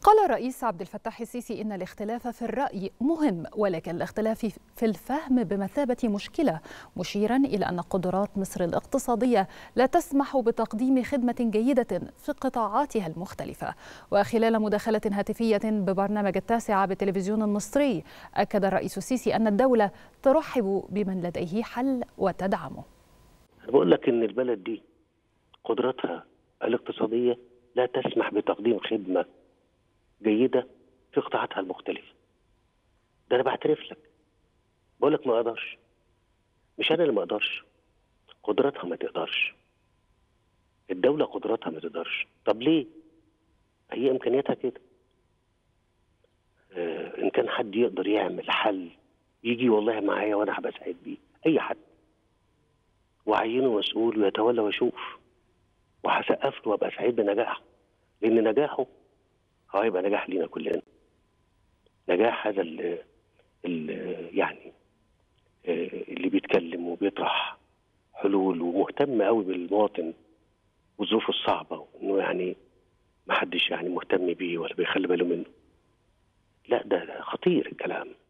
قال الرئيس عبد الفتاح السيسي إن الاختلاف في الرأي مهم ولكن الاختلاف في الفهم بمثابة مشكلة مشيرا إلى أن قدرات مصر الاقتصادية لا تسمح بتقديم خدمة جيدة في قطاعاتها المختلفة وخلال مداخلة هاتفية ببرنامج التاسعة بالتلفزيون المصري أكد الرئيس السيسي أن الدولة ترحب بمن لديه حل وتدعمه بقول لك إن البلد دي قدرتها الاقتصادية لا تسمح بتقديم خدمة جيده في قطاعاتها المختلفه ده انا بعترف لك بقول لك ما اقدرش مش انا اللي ما اقدرش قدراتها ما تقدرش الدوله قدراتها ما تقدرش طب ليه هي امكانياتها كده آه ان كان حد يقدر يعمل حل يجي والله معايا وانا هبقى سعيد بيه اي حد وعينه مسؤول ويتولى ويشوف وهسقف له وابقى سعيد بنجاحه لان نجاحه اه هيبقى نجاح لينا كلنا نجاح هذا ال يعني اللي بيتكلم وبيطرح حلول ومهتم قوي بالمواطن وظروفه الصعبه وانه يعني ما حدش يعني مهتم بيه ولا بيخلي باله منه لا ده خطير الكلام